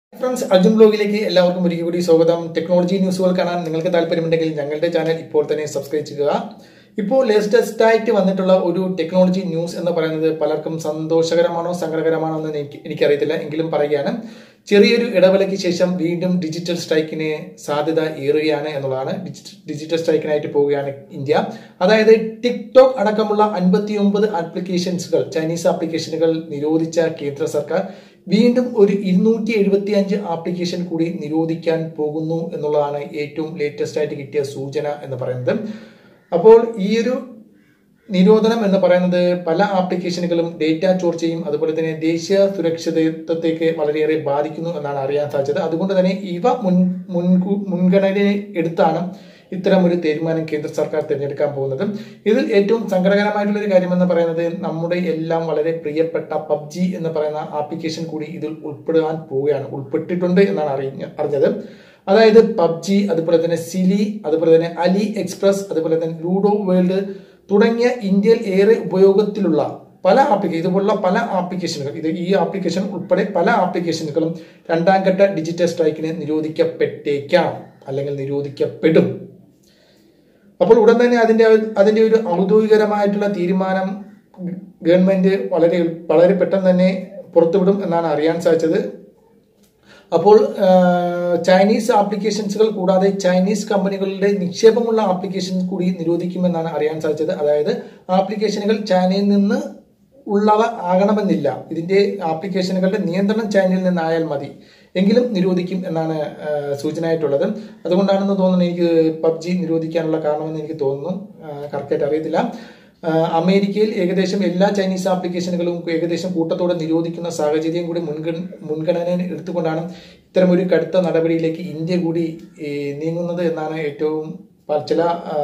friends Arjun ബ്ലോഗിലേക്ക് എല്ലാവർക്കും ഒരിക്കൽ കൂടി സ്വാഗതം ടെക്നോളജി ന്യൂസുകൾ കാണാൻ നിങ്ങൾക്ക് താല്പര്യമുണ്ടെങ്കിൽ ഞങ്ങളുടെ ചാനൽ ഇപ്പോൾ തന്നെ സബ്സ്ക്രൈബ് ചെയ്യുക ഇപ്പോൾ ലേറ്റസ്റ്റ് ആയിട്ട് വന്നിട്ടുള്ള ഒരു ടെക്നോളജി ന്യൂസ് എന്ന് പറയുന്നത് പലർക്കും സന്തോഷകരമാണോ സങ്കടകരമാണോ എന്ന് എനിക്ക് എനിക്കറിയത്തില്ല എങ്കിലും പറയുകയാണ് ചെറിയൊരു ഇടവേളയ്ക്ക് ശേഷം വീണ്ടും ഡിജിറ്റൽ സ്ട്രൈക്കിന് സാധ്യത ഏറുകയാണ് എന്നുള്ളതാണ് ഡിജിറ്റൽ സ്ട്രൈക്കിനായിട്ട് പോവുകയാണ് ഇന്ത്യ അതായത് ടിക്ടോക്ക് അടക്കമുള്ള അൻപത്തി ഒമ്പത് ആപ്ലിക്കേഷൻസുകൾ ചൈനീസ് ആപ്ലിക്കേഷനുകൾ നിരോധിച്ച കേന്ദ്ര സർക്കാർ വീണ്ടും ഒരു ഇരുന്നൂറ്റി എഴുപത്തി അഞ്ച് ആപ്ലിക്കേഷൻ കൂടി നിരോധിക്കാൻ പോകുന്നു എന്നുള്ളതാണ് ഏറ്റവും ലേറ്റസ്റ്റ് ആയിട്ട് കിട്ടിയ സൂചന എന്ന് പറയുന്നത് അപ്പോൾ ഈ ഒരു നിരോധനം എന്ന് പറയുന്നത് പല ആപ്ലിക്കേഷനുകളും ഡേറ്റ ചോർച്ചയും അതുപോലെ തന്നെ ദേശീയ സുരക്ഷിതത്വത്തേക്ക് വളരെയേറെ ബാധിക്കുന്നു എന്നാണ് അറിയാൻ സാധിച്ചത് അതുകൊണ്ട് തന്നെ ഇവ മുൻ മുൻകൂ മുൻഗണന എടുത്താണ് ഇത്തരം ഒരു തീരുമാനം കേന്ദ്ര സർക്കാർ തിരഞ്ഞെടുക്കാൻ പോകുന്നത് ഇതിൽ ഏറ്റവും സങ്കടകരമായിട്ടുള്ള ഒരു കാര്യം എന്ന് പറയുന്നത് നമ്മുടെ എല്ലാം വളരെ പ്രിയപ്പെട്ട പബ്ജി എന്ന് പറയുന്ന ആപ്ലിക്കേഷൻ കൂടി ഇതിൽ ഉൾപ്പെടുവാൻ പോവുകയാണ് ഉൾപ്പെട്ടിട്ടുണ്ട് എന്നാണ് അറിഞ്ഞ അറിഞ്ഞത് അതായത് പബ്ജി അതുപോലെ തന്നെ സിലി അതുപോലെ തന്നെ അലി എക്സ്പ്രസ് അതുപോലെ തന്നെ ലൂഡോ വേൾഡ് തുടങ്ങിയ ഇന്ത്യയിൽ ഏറെ ഉപയോഗത്തിലുള്ള പല ആപ്ലിക്കേഷൻ ഇതുപോലുള്ള പല ആപ്ലിക്കേഷനുകൾ ഇത് ഈ ആപ്ലിക്കേഷൻ ഉൾപ്പെടെ പല ആപ്ലിക്കേഷനുകളും രണ്ടാം ഘട്ട ഡിജിറ്റൽ സ്ട്രൈക്കിന് നിരോധിക്കപ്പെട്ടേക്കാം അല്ലെങ്കിൽ നിരോധിക്കപ്പെടും അപ്പോൾ ഉടൻ തന്നെ അതിന്റെ അതിന്റെ ഒരു ഔദ്യോഗികരമായിട്ടുള്ള തീരുമാനം ഗവൺമെന്റ് വളരെ വളരെ പെട്ടെന്ന് തന്നെ പുറത്തുവിടും എന്നാണ് അറിയാൻ സാധിച്ചത് അപ്പോൾ ചൈനീസ് ആപ്ലിക്കേഷൻസുകൾ കൂടാതെ ചൈനീസ് കമ്പനികളുടെ നിക്ഷേപമുള്ള ആപ്ലിക്കേഷൻസ് കൂടി നിരോധിക്കുമെന്നാണ് അറിയാൻ സാധിച്ചത് അതായത് ആപ്ലിക്കേഷനുകൾ ചൈനയിൽ നിന്ന് ഉള്ളവ ആകണമെന്നില്ല ഇതിന്റെ ആപ്ലിക്കേഷനുകളുടെ നിയന്ത്രണം ചൈനയിൽ നിന്നായാൽ മതി എങ്കിലും നിരോധിക്കും എന്നാണ് സൂചനയായിട്ടുള്ളത് അതുകൊണ്ടാണെന്ന് തോന്നുന്നു എനിക്ക് പബ്ജി നിരോധിക്കാനുള്ള കാരണമെന്ന് എനിക്ക് തോന്നുന്നു കറക്റ്റായിട്ട് അറിയത്തില്ല അമേരിക്കയിൽ ഏകദേശം എല്ലാ ചൈനീസ് ആപ്ലിക്കേഷനുകളും ഏകദേശം കൂട്ടത്തോടെ നിരോധിക്കുന്ന സാഹചര്യം കൂടി മുൻഗണ മുൻഗണന എടുത്തുകൊണ്ടാണ് ഇത്തരമൊരു കടുത്ത നടപടിയിലേക്ക് ഇന്ത്യ കൂടി നീങ്ങുന്നത് എന്നാണ് ഏറ്റവും ചില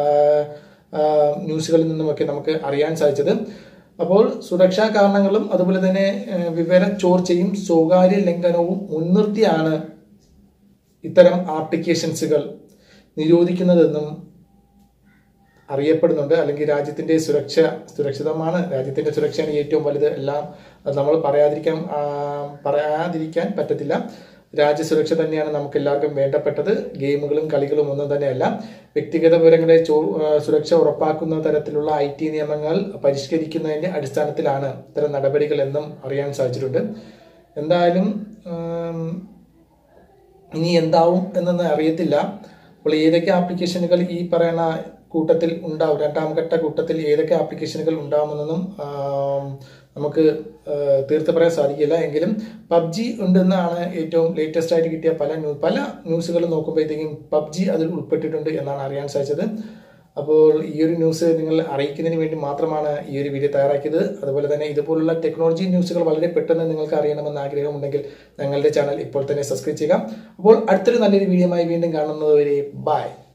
ന്യൂസുകളിൽ നിന്നുമൊക്കെ നമുക്ക് അറിയാൻ സാധിച്ചത് അപ്പോൾ സുരക്ഷാ കാരണങ്ങളും അതുപോലെ തന്നെ വിവര ചോർച്ചയും സ്വകാര്യ ലംഘനവും മുൻനിർത്തിയാണ് ഇത്തരം ആപ്ലിക്കേഷൻസുകൾ നിരോധിക്കുന്നതെന്നും അറിയപ്പെടുന്നുണ്ട് അല്ലെങ്കിൽ രാജ്യത്തിന്റെ സുരക്ഷ സുരക്ഷിതമാണ് രാജ്യത്തിന്റെ സുരക്ഷയാണ് ഏറ്റവും വലുത് എല്ലാം നമ്മൾ പറയാതിരിക്കാൻ പറയാതിരിക്കാൻ പറ്റത്തില്ല രാജ്യസുരക്ഷ തന്നെയാണ് നമുക്ക് എല്ലാവർക്കും വേണ്ടപ്പെട്ടത് ഗെയിമുകളും കളികളും ഒന്നും തന്നെയല്ല വ്യക്തിഗത വിവരങ്ങളുടെ സുരക്ഷ ഉറപ്പാക്കുന്ന തരത്തിലുള്ള ഐ ടി നിയമങ്ങൾ പരിഷ്കരിക്കുന്നതിന്റെ അടിസ്ഥാനത്തിലാണ് ഇത്തരം നടപടികൾ എന്നും അറിയാൻ സാധിച്ചിട്ടുണ്ട് എന്തായാലും ഇനി എന്താവും എന്നൊന്നും അറിയത്തില്ല അപ്പോൾ ഏതൊക്കെ ആപ്ലിക്കേഷനുകൾ ഈ പറയുന്ന കൂട്ടത്തിൽ ഉണ്ടാവും രണ്ടാം ഘട്ട കൂട്ടത്തിൽ ഏതൊക്കെ ആപ്ലിക്കേഷനുകൾ ഉണ്ടാവുമെന്നൊന്നും നമുക്ക് തീർത്ത് പറയാൻ സാധിക്കില്ല എങ്കിലും പബ്ജി ഉണ്ടെന്നാണ് ഏറ്റവും ലേറ്റസ്റ്റ് ആയിട്ട് കിട്ടിയ പല ന്യൂ പല ന്യൂസുകളും നോക്കുമ്പോഴത്തേക്കും പബ്ജി അതിൽ ഉൾപ്പെട്ടിട്ടുണ്ട് എന്നാണ് അറിയാൻ സാധിച്ചത് അപ്പോൾ ഈ ഒരു ന്യൂസ് നിങ്ങൾ അറിയിക്കുന്നതിന് വേണ്ടി മാത്രമാണ് ഈ ഒരു വീഡിയോ തയ്യാറാക്കിയത് അതുപോലെ തന്നെ ഇതുപോലുള്ള ടെക്നോളജി ന്യൂസുകൾ വളരെ പെട്ടെന്ന് നിങ്ങൾക്ക് അറിയണമെന്ന് ആഗ്രഹമുണ്ടെങ്കിൽ ഞങ്ങളുടെ ചാനൽ ഇപ്പോൾ തന്നെ സബ്സ്ക്രൈബ് ചെയ്യുക അപ്പോൾ അടുത്തൊരു നല്ലൊരു വീഡിയോയുമായി വീണ്ടും കാണുന്നതുവരെ ബൈ